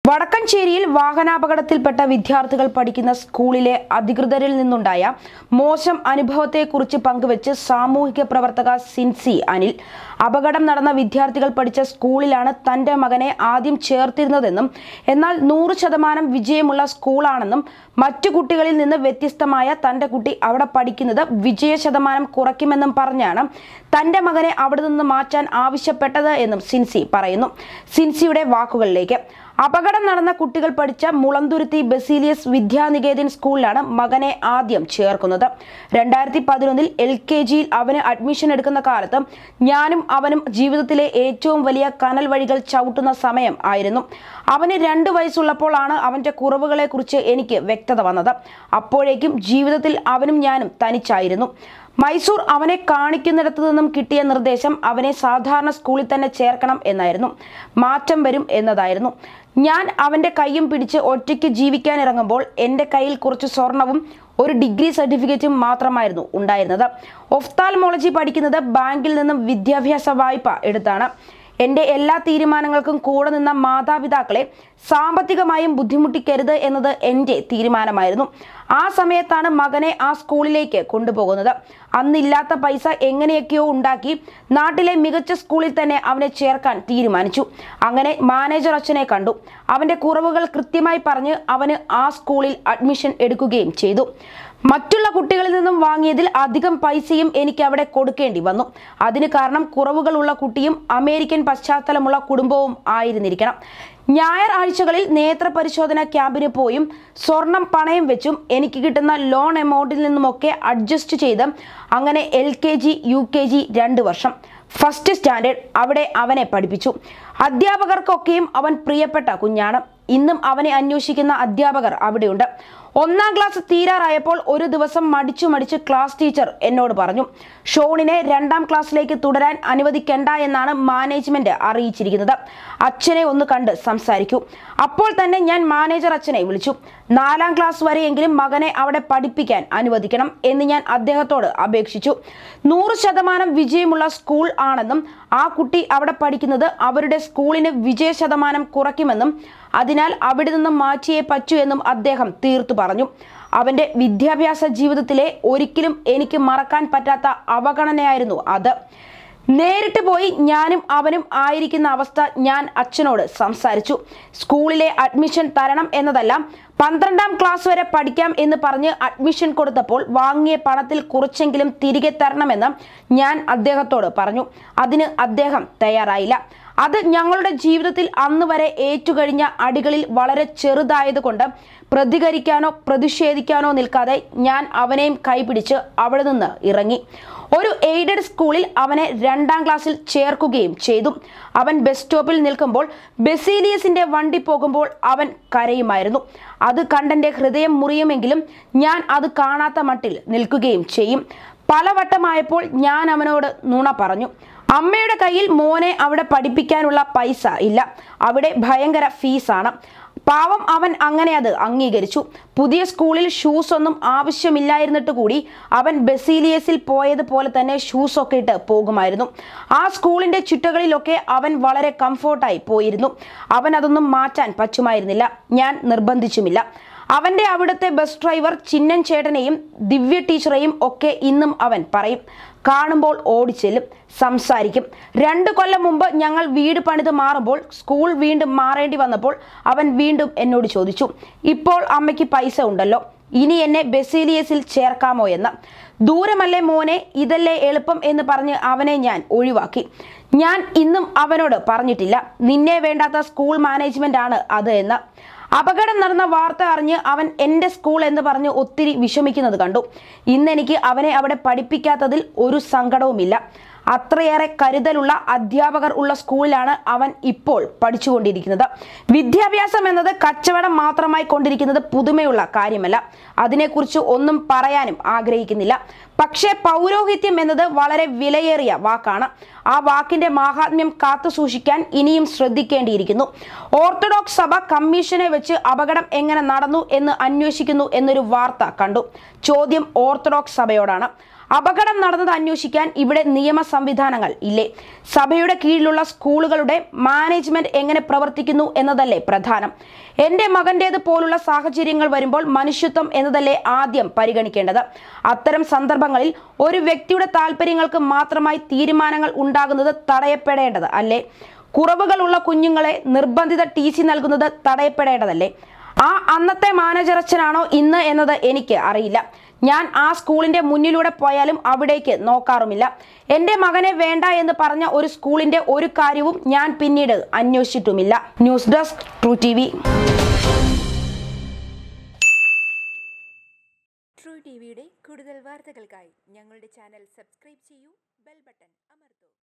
വടക്കഞ്ചേരിയിൽ വാഹനാപകടത്തിൽപ്പെട്ട വിദ്യാർത്ഥികൾ പഠിക്കുന്ന സ്കൂളിലെ അധികൃതരിൽ നിന്നുണ്ടായ മോശം അനുഭവത്തെക്കുറിച്ച് പങ്കുവച്ച് സാമൂഹിക പ്രവർത്തക സിൻസി അനിൽ അപകടം നടന്ന വിദ്യാർത്ഥികൾ പഠിച്ച സ്കൂളിലാണ് തന്റെ മകനെ ആദ്യം ചേർത്തിരുന്നതെന്നും എന്നാൽ നൂറ് ശതമാനം വിജയമുള്ള സ്കൂളാണെന്നും മറ്റു കുട്ടികളിൽ നിന്ന് വ്യത്യസ്തമായ തന്റെ കുട്ടി അവിടെ പഠിക്കുന്നത് വിജയ ശതമാനം കുറയ്ക്കുമെന്നും പറഞ്ഞാണ് തന്റെ മകനെ അവിടെ നിന്ന് മാറ്റാൻ ആവശ്യപ്പെട്ടത് എന്നും സിൻസി പറയുന്നു സിൻസിയുടെ വാക്കുകളിലേക്ക് അപകടം നടന്ന കുട്ടികൾ പഠിച്ച മുളന്തുരുത്തി ബസീലിയസ് വിദ്യാനികേതൻ സ്കൂളിലാണ് മകനെ ആദ്യം ചേർക്കുന്നത് രണ്ടായിരത്തി പതിനൊന്നിൽ എൽ കെ ജിയിൽ അവന് അഡ്മിഷൻ എടുക്കുന്ന കാലത്ത് ഞാനും അവനും ജീവിതത്തിലെ ഏറ്റവും വലിയ കനൽ വഴികൾ ചവിട്ടുന്ന സമയം ആയിരുന്നു അവന് രണ്ട് വയസ്സുള്ളപ്പോഴാണ് അവന്റെ കുറവുകളെ കുറിച്ച് എനിക്ക് വ്യക്തത വന്നത് അപ്പോഴേക്കും ജീവിതത്തിൽ അവനും ഞാനും തനിച്ചായിരുന്നു മൈസൂർ അവനെ കാണിക്കുന്നിടത്തു നിന്നും കിട്ടിയ നിർദ്ദേശം അവനെ സാധാരണ സ്കൂളിൽ തന്നെ ചേർക്കണം എന്നായിരുന്നു മാറ്റം വരും എന്നതായിരുന്നു ഞാൻ അവന്റെ കൈയും പിടിച്ച് ഒറ്റയ്ക്ക് ജീവിക്കാൻ ഇറങ്ങുമ്പോൾ എൻ്റെ കയ്യിൽ കുറച്ച് സ്വർണവും ഒരു ഡിഗ്രി സർട്ടിഫിക്കറ്റും മാത്രമായിരുന്നു ഉണ്ടായിരുന്നത് ഒഫ്താൽമോളജി പഠിക്കുന്നത് ബാങ്കിൽ നിന്നും വിദ്യാഭ്യാസ വായ്പ എടുത്താണ് എൻ്റെ എല്ലാ തീരുമാനങ്ങൾക്കും കൂടെ നിന്ന മാതാപിതാക്കളെ സാമ്പത്തികമായും ബുദ്ധിമുട്ടിക്കരുത് എന്നത് എൻ്റെ തീരുമാനമായിരുന്നു ആ സമയത്താണ് മകനെ ആ സ്കൂളിലേക്ക് കൊണ്ടുപോകുന്നത് അന്നില്ലാത്ത പൈസ എങ്ങനെയൊക്കെയോ ഉണ്ടാക്കി നാട്ടിലെ മികച്ച സ്കൂളിൽ തന്നെ അവനെ ചേർക്കാൻ തീരുമാനിച്ചു അങ്ങനെ മാനേജർ അച്ഛനെ കണ്ടു അവൻ്റെ കുറവുകൾ കൃത്യമായി പറഞ്ഞ് അവന് ആ സ്കൂളിൽ അഡ്മിഷൻ എടുക്കുകയും ചെയ്തു മറ്റുള്ള കുട്ടികളിൽ നിന്നും വാങ്ങിയതിൽ അധികം പൈസയും എനിക്ക് അവിടെ കൊടുക്കേണ്ടി വന്നു അതിന് കാരണം കുറവുകളുള്ള കുട്ടിയും അമേരിക്കൻ പശ്ചാത്തലമുള്ള കുടുംബവും ആയിരുന്നിരിക്കണം ഞായർ ആഴ്ചകളിൽ നേത്ര പരിശോധന ക്യാമ്പിന് പോയും സ്വർണം പണയം വെച്ചും എനിക്ക് കിട്ടുന്ന ലോൺ എമൗണ്ടിൽ നിന്നുമൊക്കെ അഡ്ജസ്റ്റ് ചെയ്ത് അങ്ങനെ L K G U K G രണ്ട് വർഷം ഫസ്റ്റ് സ്റ്റാൻഡേർഡ് അവിടെ അവനെ പഠിപ്പിച്ചു അധ്യാപകർക്കൊക്കെയും അവൻ പ്രിയപ്പെട്ട കുഞ്ഞാണ് ഇന്നും അവനെ അന്വേഷിക്കുന്ന അധ്യാപകർ അവിടെയുണ്ട് ഒന്നാം ക്ലാസ് തീരാറായപ്പോൾ ഒരു ദിവസം മടിച്ചു മടിച്ച് ക്ലാസ് ടീച്ചർ എന്നോട് പറഞ്ഞു ഷോണിനെ രണ്ടാം ക്ലാസ്സിലേക്ക് തുടരാൻ അനുവദിക്കണ്ട എന്നാണ് മാനേജ്മെന്റ് അറിയിച്ചിരിക്കുന്നത് അച്ഛനെ ഒന്ന് കണ്ട് സംസാരിക്കൂ അപ്പോൾ തന്നെ ഞാൻ മാനേജർ അച്ഛനെ വിളിച്ചു നാലാം ക്ലാസ് വരെയെങ്കിലും മകനെ അവിടെ പഠിപ്പിക്കാൻ അനുവദിക്കണം എന്ന് ഞാൻ അദ്ദേഹത്തോട് അപേക്ഷിച്ചു നൂറ് ശതമാനം വിജയമുള്ള സ്കൂൾ ആണെന്നും ആ കുട്ടി അവിടെ പഠിക്കുന്നത് അവരുടെ സ്കൂളിന് വിജയ ശതമാനം കുറയ്ക്കുമെന്നും അതിനാൽ അവിടെ നിന്ന് മാറ്റിയേ പറ്റൂ എന്നും അദ്ദേഹം തീർത്തു പറഞ്ഞു അവന്റെ വിദ്യാഭ്യാസ ജീവിതത്തിലെ ഒരിക്കലും എനിക്ക് മറക്കാൻ പറ്റാത്ത അവഗണനയായിരുന്നു അത് നേരിട്ട് പോയി ഞാനും അവനും ആയിരിക്കുന്ന അവസ്ഥ ഞാൻ അച്ഛനോട് സംസാരിച്ചു സ്കൂളിലെ അഡ്മിഷൻ തരണം എന്നതല്ല പന്ത്രണ്ടാം ക്ലാസ് വരെ പഠിക്കാം എന്ന് പറഞ്ഞ് അഡ്മിഷൻ കൊടുത്തപ്പോൾ വാങ്ങിയ പണത്തിൽ കുറച്ചെങ്കിലും തിരികെ തരണമെന്ന് ഞാൻ അദ്ദേഹത്തോട് പറഞ്ഞു അതിന് അദ്ദേഹം തയ്യാറായില്ല അത് ഞങ്ങളുടെ ജീവിതത്തിൽ അന്ന് വരെ ഏറ്റുകഴിഞ്ഞ അടികളിൽ വളരെ ചെറുതായതുകൊണ്ട് പ്രതികരിക്കാനോ പ്രതിഷേധിക്കാനോ നിൽക്കാതെ ഞാൻ അവനെയും കൈപിടിച്ച് അവിടെ നിന്ന് ഇറങ്ങി ഒരു എയ്ഡഡ് സ്കൂളിൽ അവനെ രണ്ടാം ക്ലാസ്സിൽ ചേർക്കുകയും ചെയ്തു അവൻ ബസ് സ്റ്റോപ്പിൽ നിൽക്കുമ്പോൾ ബെസീലിയസിന്റെ വണ്ടി പോകുമ്പോൾ അവൻ കരയുമായിരുന്നു അത് കണ്ടെന്റെ ഹൃദയം മുറിയുമെങ്കിലും ഞാൻ അത് കാണാത്ത മട്ടിൽ നിൽക്കുകയും ചെയ്യും പലവട്ടമായപ്പോൾ ഞാൻ അവനോട് നുണ പറഞ്ഞു അമ്മയുടെ കയ്യിൽ മോനെ അവിടെ പഠിപ്പിക്കാനുള്ള പൈസ ഇല്ല അവിടെ ഭയങ്കര ഫീസാണ് പാവം അവൻ അങ്ങനെ അത് അംഗീകരിച്ചു പുതിയ സ്കൂളിൽ ഷൂസ് ഒന്നും ആവശ്യമില്ലായിരുന്നിട്ട് കൂടി അവൻ ബസീലിയസിൽ പോയതുപോലെ തന്നെ ഷൂസ് ഒക്കെ ഇട്ട് പോകുമായിരുന്നു ആ സ്കൂളിന്റെ ചുറ്റകളിലൊക്കെ അവൻ വളരെ കംഫോർട്ടായി പോയിരുന്നു അവൻ അതൊന്നും മാറ്റാൻ പറ്റുമായിരുന്നില്ല ഞാൻ നിർബന്ധിച്ചുമില്ല അവന്റെ അവിടുത്തെ ബസ് ഡ്രൈവർ ചിന്നൻ ചേട്ടനെയും ദിവ്യ ടീച്ചറെയും ഒക്കെ ഇന്നും അവൻ പറയും കാണുമ്പോൾ ഓടിച്ചെല്ലും സംസാരിക്കും രണ്ട് കൊല്ലം മുമ്പ് ഞങ്ങൾ വീട് പണിത് മാറുമ്പോൾ സ്കൂൾ വീണ്ടും മാറേണ്ടി വന്നപ്പോൾ അവൻ വീണ്ടും എന്നോട് ചോദിച്ചു ഇപ്പോൾ അമ്മയ്ക്ക് പൈസ ഉണ്ടല്ലോ ഇനി എന്നെ ബെസീലിയസിൽ ചേർക്കാമോ എന്ന് ദൂരമല്ലേ മോനെ ഇതല്ലേ എളുപ്പം എന്ന് പറഞ്ഞ് അവനെ ഞാൻ ഒഴിവാക്കി ഞാൻ ഇന്നും അവനോട് പറഞ്ഞിട്ടില്ല നിന്നെ വേണ്ടാത്ത സ്കൂൾ മാനേജ്മെന്റ് ആണ് അത് എന്ന് അപകടം നടന്ന വാർത്ത അറിഞ്ഞ് അവൻ എൻ്റെ സ്കൂൾ എന്ന് പറഞ്ഞ് ഒത്തിരി വിഷമിക്കുന്നത് കണ്ടു ഇന്നെനിക്ക് അവനെ അവിടെ പഠിപ്പിക്കാത്തതിൽ ഒരു സങ്കടവുമില്ല അത്രയേറെ കരുതലുള്ള അധ്യാപകർ ഉള്ള സ്കൂളിലാണ് അവൻ ഇപ്പോൾ പഠിച്ചുകൊണ്ടിരിക്കുന്നത് വിദ്യാഭ്യാസം എന്നത് കച്ചവടം മാത്രമായി കൊണ്ടിരിക്കുന്നത് പുതുമയുള്ള കാര്യമല്ല അതിനെക്കുറിച്ച് ഒന്നും പറയാനും ആഗ്രഹിക്കുന്നില്ല പക്ഷേ പൗരോഹിത്യം എന്നത് വളരെ വിലയേറിയ വാക്കാണ് ആ വാക്കിന്റെ മാഹാത്മ്യം കാത്തു സൂക്ഷിക്കാൻ ഇനിയും ശ്രദ്ധിക്കേണ്ടിയിരിക്കുന്നു ഓർത്തഡോക്സ് സഭ കമ്മീഷനെ വെച്ച് അപകടം എങ്ങനെ നടന്നു എന്ന് അന്വേഷിക്കുന്നു എന്നൊരു വാർത്ത കണ്ടു ചോദ്യം ഓർത്തഡോക്സ് സഭയോടാണ് അപകടം നടന്നത് അന്വേഷിക്കാൻ ഇവിടെ നിയമ സംവിധാനങ്ങൾ ഇല്ലേ സഭയുടെ കീഴിലുള്ള സ്കൂളുകളുടെ മാനേജ്മെന്റ് എങ്ങനെ പ്രവർത്തിക്കുന്നു എന്നതല്ലേ പ്രധാനം എന്റെ മകന്റേത് പോലുള്ള സാഹചര്യങ്ങൾ വരുമ്പോൾ മനുഷ്യത്വം എന്നതല്ലേ ആദ്യം പരിഗണിക്കേണ്ടത് അത്തരം സന്ദർഭങ്ങളിൽ ഒരു വ്യക്തിയുടെ താല്പര്യങ്ങൾക്ക് മാത്രമായി തീരുമാനങ്ങൾ ഉണ്ടാകുന്നത് തടയപ്പെടേണ്ടത് അല്ലേ കുറവുകളുള്ള കുഞ്ഞുങ്ങളെ നിർബന്ധിത ടി സി നൽകുന്നത് തടയപ്പെടേണ്ടതല്ലേ ആ അന്നത്തെ മാനേജറച്ചനാണോ ഇന്ന് എന്നത് എനിക്ക് അറിയില്ല ഞാൻ ആ സ്കൂളിന്റെ മുന്നിലൂടെ പോയാലും അവിടേക്ക് നോക്കാറുമില്ല എന്റെ മകനെ വേണ്ട എന്ന് പറഞ്ഞ ഒരു സ്കൂളിന്റെ ഒരു കാര്യവും ഞാൻ പിന്നീട് അന്വേഷിച്ചിട്ടുമില്ല news desk True T True ടി വിയുടെ കൂടുതൽ വാർത്തകൾക്കായി ഞങ്ങളുടെ ചാനൽ സബ്സ്ക്രൈബ് ചെയ്യൂ ബെൽ ബട്ടൺ അമർത്തൂ